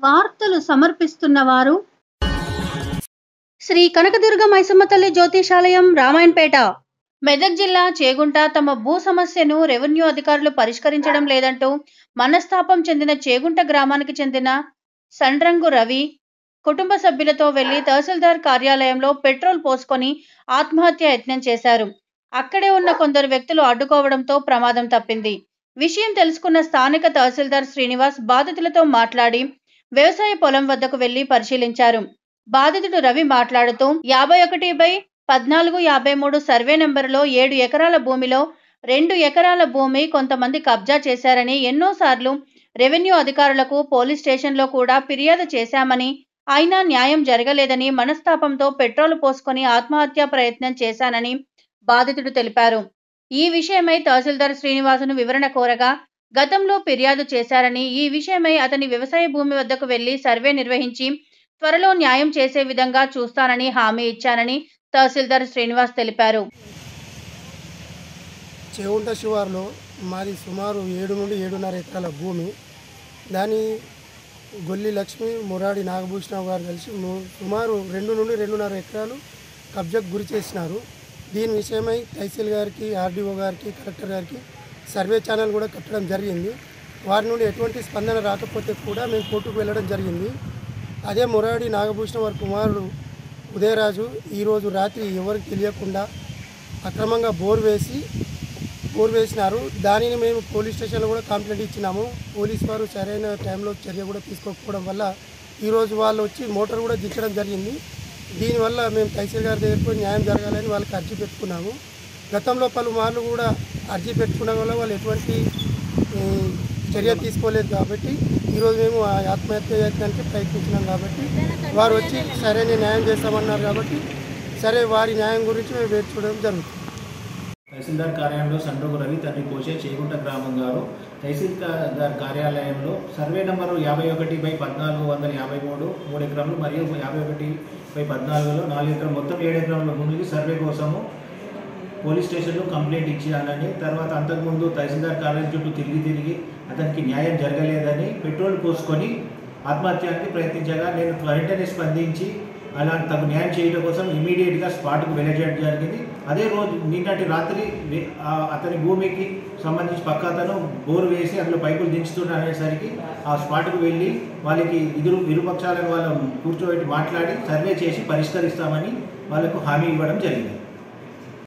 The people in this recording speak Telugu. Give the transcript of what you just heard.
వార్తలు సమర్పిస్తున్న వారు శ్రీ కనకదుర్గ మైసమ్మ తల్లి జ్యోతిషాలయం రామాయణపేట మెదక్ జిల్లా చేగుంట తమ భూ సమస్యను రెవెన్యూ అధికారులు పరిష్కరించడం లేదంటూ మనస్తాపం చెందిన చేగుంట గ్రామానికి చెందిన సండ్రంగు రవి కుటుంబ సభ్యులతో వెళ్లి తహసీల్దార్ కార్యాలయంలో పెట్రోల్ పోసుకొని ఆత్మహత్య యత్నం చేశారు అక్కడే ఉన్న కొందరు వ్యక్తులు అడ్డుకోవడంతో ప్రమాదం తప్పింది విషయం తెలుసుకున్న స్థానిక తహసీల్దార్ శ్రీనివాస్ బాధితులతో మాట్లాడి వ్యవసాయ పొలం వద్దకు వెళ్లి పరిశీలించారు బాధితుడు రవి మాట్లాడుతూ యాభై ఒకటి బై పద్నాలుగు యాభై మూడు సర్వే నెంబరులో ఏడు ఎకరాల భూమిలో రెండు ఎకరాల భూమి కొంతమంది కబ్జా చేశారని ఎన్నోసార్లు రెవెన్యూ అధికారులకు పోలీస్ స్టేషన్లో కూడా ఫిర్యాదు చేశామని అయినా న్యాయం జరగలేదని మనస్తాపంతో పెట్రోల్ పోసుకొని ఆత్మహత్యా ప్రయత్నం చేశానని బాధితుడు తెలిపారు ఈ విషయమై తహసీల్దార్ శ్రీనివాసును వివరణ కోరగా గతంలో ఫిర్యాదు చేశారని ఈ విషయమై అతని వ్యవసాయ భూమి వద్దకు వెళ్లి సర్వే నిర్వహించి త్వరలో న్యాయం చేసే విధంగా చూస్తానని హామీ ఇచ్చానని తహసీల్దార్ శ్రీనివాస్ తెలిపారు చేవుంట శివారులో మాది సుమారు ఏడు నుండి ఏడున్నర ఎకరాల భూమి దాని గొల్లి లక్ష్మి మురాడి నాగభూషణరావు గారు కలిసి ము- సుమారు రెండు నుండి రెండున్నర ఎకరాలు కబ్జాకు గురి చేసినారు దీని విషయమై తహసీల్ గారికి ఆర్డీఓ గారికి కలెక్టర్ గారికి సర్వే ఛానల్ కూడా కట్టడం జరిగింది వారి నుండి ఎటువంటి స్పందన రాకపోతే కూడా మేము కోర్టుకు వెళ్ళడం జరిగింది అదే మురాడి నాగభూషణం వారి కుమారుడు ఉదయరాజు ఈరోజు రాత్రి ఎవరికి తెలియకుండా అక్రమంగా బోర్ వేసి బోర్ వేసినారు దానిని మేము పోలీస్ స్టేషన్లో కూడా కంప్లైంట్ ఇచ్చినాము పోలీస్ వారు సరైన టైంలో చర్య కూడా తీసుకోకపోవడం వల్ల ఈరోజు వాళ్ళు వచ్చి మోటార్ కూడా దించడం జరిగింది దీనివల్ల మేము తహసీల్ గారి దగ్గరకు పోయి న్యాయం జరగాలని వాళ్ళకి అర్జీ పెట్టుకున్నాము గతంలో పలుమార్లు కూడా అర్జీ పెట్టుకున్న వల్ల వాళ్ళు ఎటువంటి ఈ, చర్య తీసుకోలేదు కాబట్టి ఈరోజు మేము ఆ ఆత్మహత్య యత్నానికి ప్రయత్నించినాం కాబట్టి వారు వచ్చి సరైన న్యాయం చేస్తామన్నారు కాబట్టి సరే వారి న్యాయం గురించి మేము వేచి చూడడం జరుగుతుంది తహసీల్దార్ కార్యాలయంలో సండ్రోగు రవి తండ్రి కోచే చేగుంట గ్రామం గారు తహసీల్దార్ కార్యాలయంలో సర్వే నంబరు యాభై ఒకటి బై పద్నాలుగు వందల యాభై మూడు మూడు ఎకరాలు మరియు యాభై ఒకటి బై పద్నాలుగులో నాలుగు ఎకరాలు మొత్తం ఏడు ఎకరాల భూమికి సర్వే కోసము పోలీస్ స్టేషన్లో కంప్లైంట్ ఇచ్చానని తర్వాత అంతకుముందు తహసీల్దార్ కార్యాలయం చుట్టూ తిరిగి తిరిగి అతనికి న్యాయం జరగలేదని పెట్రోల్ పోసుకొని ఆత్మహత్యానికి ప్రయత్నించగా నేను వెంటనే స్పందించి అలా తగు న్యాయం చేయడం కోసం ఇమీడియట్గా స్పాట్కు వెళ్ళజేయడం జరిగింది అదే రోజు నిన్నటి రాత్రి వే- ఆ అతని భూమికి సంబంధించి పక్క అతను బోరు వేసి అందులో పైపులు దించుతున్నా అనేసరికి ఆ స్పాట్కు వెళ్ళి వాళ్ళకి ఇరు ఇరుపక్షాలను వాళ్ళు కూర్చోబెట్టి మాట్లాడి సర్వే చేసి పరిష్కరిస్తామని వాళ్ళకు హామీ ఇవ్వడం జరిగింది